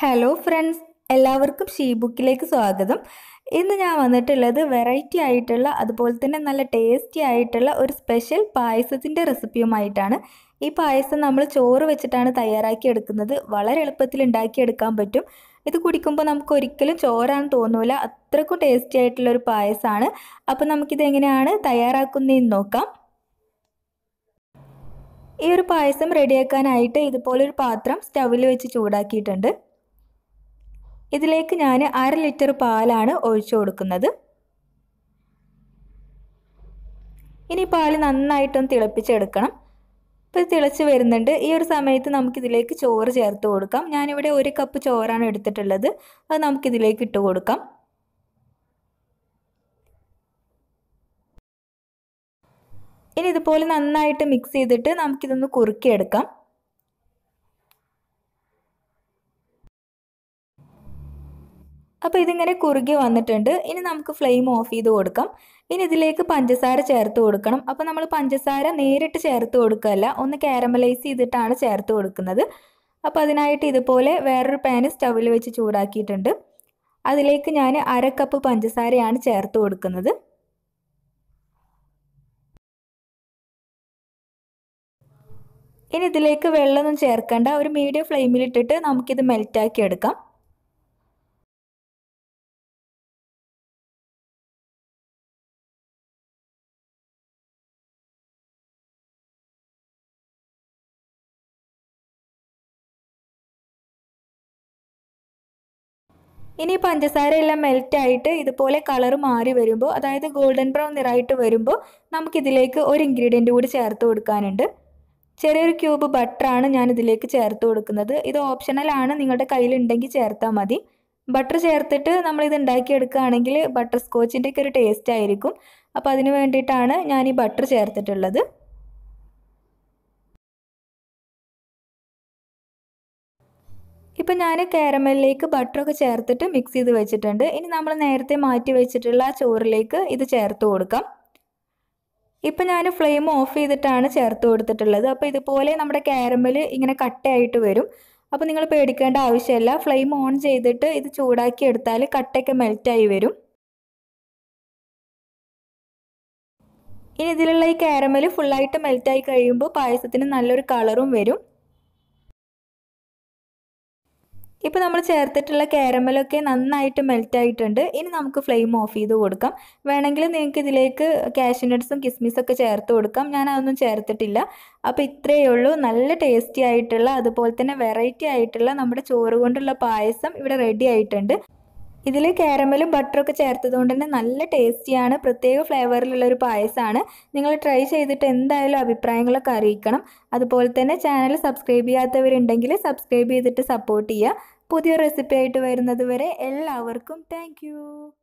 hello friends എല്ലാവർക്കും she ബുക്കിലേക്ക് സ്വാഗതം ഇന്ന് ഞാൻ വന്നിട്ടുള്ളത് വെറൈറ്റി ആയിട്ടുള്ള അതുപോലെ തന്നെ നല്ല ടേസ്റ്റി ആയിട്ടുള്ള ഒരു സ്പെഷ്യൽ പായസത്തിൻ്റെ റെസിപ്പിയുമായിട്ടാണ് ഈ പായസം നമ്മൾ ചോറ് വെച്ചിട്ടാണ് തയ്യാറാക്കി എടുക്കുന്നത് വളരെ എളുപ്പത്തിൽ ഉണ്ടാക്കിയെടുക്കാൻ പറ്റും ഇത് കുടിക്കുമ്പോൾ നമുക്ക് ഒരിക്കലും ചോറാന്ന് തോന്നൂല അത്രക്കും ടേസ്റ്റി ആയിട്ടുള്ള ഒരു പായസമാണ് അപ്പോൾ നമുക്കിത് എങ്ങനെയാണ് തയ്യാറാക്കുന്നതെന്ന് നോക്കാം ഈ ഒരു പായസം റെഡിയാക്കാനായിട്ട് ഇതുപോലൊരു പാത്രം സ്റ്റവിൽ വെച്ച് ചൂടാക്കിയിട്ടുണ്ട് ഇതിലേക്ക് ഞാൻ അര ലിറ്റർ പാലാണ് ഒഴിച്ചു കൊടുക്കുന്നത് ഇനി പാൽ നന്നായിട്ടൊന്ന് തിളപ്പിച്ചെടുക്കണം ഇപ്പോൾ തിളച്ച് വരുന്നുണ്ട് ഈ ഒരു സമയത്ത് നമുക്കിതിലേക്ക് ചോറ് ചേർത്ത് കൊടുക്കാം ഞാനിവിടെ ഒരു കപ്പ് ചോറാണ് എടുത്തിട്ടുള്ളത് അത് നമുക്കിതിലേക്ക് ഇട്ട് കൊടുക്കാം ഇനി ഇതുപോലെ നന്നായിട്ട് മിക്സ് ചെയ്തിട്ട് നമുക്കിതൊന്ന് കുറുക്കിയെടുക്കാം അപ്പോൾ ഇതിങ്ങനെ കുറുകി വന്നിട്ടുണ്ട് ഇനി നമുക്ക് ഫ്ലെയിം ഓഫ് ചെയ്ത് കൊടുക്കാം ഇനി ഇതിലേക്ക് പഞ്ചസാര ചേർത്ത് കൊടുക്കണം അപ്പോൾ നമ്മൾ പഞ്ചസാര നേരിട്ട് ചേർത്ത് കൊടുക്കുകയല്ല ഒന്ന് കാരമലൈസ് ചെയ്തിട്ടാണ് ചേർത്ത് കൊടുക്കുന്നത് അപ്പോൾ അതിനായിട്ട് ഇതുപോലെ വേറൊരു പാന് സ്റ്റവിൽ വെച്ച് ചൂടാക്കിയിട്ടുണ്ട് അതിലേക്ക് ഞാൻ അര കപ്പ് പഞ്ചസാരയാണ് ചേർത്ത് കൊടുക്കുന്നത് ഇനി ഇതിലേക്ക് വെള്ളമൊന്നും ചേർക്കേണ്ട ഒരു മീഡിയം ഫ്ലെയിമിലിട്ടിട്ട് നമുക്കിത് മെൽറ്റാക്കി എടുക്കാം ഇനി പഞ്ചസാര എല്ലാം മെൽറ്റ് ആയിട്ട് ഇതുപോലെ കളർ മാറി വരുമ്പോൾ അതായത് ഗോൾഡൻ ബ്രൗൺ നിറായിട്ട് വരുമ്പോൾ നമുക്കിതിലേക്ക് ഒരു ഇൻഗ്രീഡിയൻ്റ് കൂടി ചേർത്ത് കൊടുക്കാനുണ്ട് ചെറിയൊരു ക്യൂബ് ബട്ടറാണ് ഞാൻ ഇതിലേക്ക് ചേർത്ത് കൊടുക്കുന്നത് ഇത് ഓപ്ഷണലാണ് നിങ്ങളുടെ കയ്യിലുണ്ടെങ്കിൽ ചേർത്താൽ മതി ബട്ടർ ചേർത്തിട്ട് നമ്മളിത് ഉണ്ടാക്കിയെടുക്കുകയാണെങ്കിൽ ബട്ടർ സ്കോച്ചിൻ്റെ ഒക്കെ ഒരു ടേസ്റ്റ് ആയിരിക്കും അപ്പോൾ അതിന് വേണ്ടിയിട്ടാണ് ഞാൻ ഈ ബട്ടർ ചേർത്തിട്ടുള്ളത് ഇപ്പം ഞാൻ കാരമലിലേക്ക് ബട്ടറൊക്കെ ചേർത്തിട്ട് മിക്സ് ചെയ്ത് വെച്ചിട്ടുണ്ട് ഇനി നമ്മൾ നേരത്തെ മാറ്റി വെച്ചിട്ടുള്ള ആ ചോറിലേക്ക് ഇത് ചേർത്ത് കൊടുക്കാം ഇപ്പം ഞാൻ ഫ്ലെയിം ഓഫ് ചെയ്തിട്ടാണ് ചേർത്ത് കൊടുത്തിട്ടുള്ളത് അപ്പോൾ ഇതുപോലെ നമ്മുടെ കാരമൽ ഇങ്ങനെ കട്ടയായിട്ട് വരും അപ്പോൾ നിങ്ങൾ പേടിക്കേണ്ട ആവശ്യമില്ല ഫ്ലെയിം ഓൺ ചെയ്തിട്ട് ഇത് ചൂടാക്കി എടുത്താൽ കട്ടയൊക്കെ മെൽറ്റായി വരും ഇനി ഇതിലുള്ള ഈ കാരമൽ ഫുള്ളായിട്ട് മെൽറ്റായി കഴിയുമ്പോൾ പായസത്തിന് നല്ലൊരു കളറും വരും ഇപ്പോൾ നമ്മൾ ചേർത്തിട്ടുള്ള കാരമലൊക്കെ നന്നായിട്ട് മെൽറ്റ് ആയിട്ടുണ്ട് ഇനി നമുക്ക് ഫ്ലെയിം ഓഫ് ചെയ്ത് കൊടുക്കാം വേണമെങ്കിൽ നിങ്ങൾക്ക് ഇതിലേക്ക് കാഷ്യൂ നട്ട്സും കിസ്മിസൊക്കെ ചേർത്ത് കൊടുക്കാം ഞാൻ അതൊന്നും ചേർത്തിട്ടില്ല അപ്പോൾ ഇത്രയേ ഉള്ളൂ നല്ല ടേസ്റ്റി ആയിട്ടുള്ള അതുപോലെ തന്നെ വെറൈറ്റി ആയിട്ടുള്ള നമ്മുടെ ചോറ് കൊണ്ടുള്ള പായസം ഇവിടെ റെഡി ആയിട്ടുണ്ട് ഇതിൽ കാരമലും ബട്ടറൊക്കെ ചേർത്തത് കൊണ്ട് തന്നെ നല്ല ടേസ്റ്റിയാണ് പ്രത്യേക ഫ്ലേവറിലുള്ള ഒരു പായസമാണ് നിങ്ങൾ ട്രൈ ചെയ്തിട്ട് എന്തായാലും അഭിപ്രായങ്ങളൊക്കെ അറിയിക്കണം അതുപോലെ തന്നെ ചാനൽ സബ്സ്ക്രൈബ് ചെയ്യാത്തവരുണ്ടെങ്കിൽ സബ്സ്ക്രൈബ് ചെയ്തിട്ട് സപ്പോർട്ട് ചെയ്യുക പുതിയ റെസിപ്പി ആയിട്ട് വരുന്നത് വരെ എല്ലാവർക്കും താങ്ക്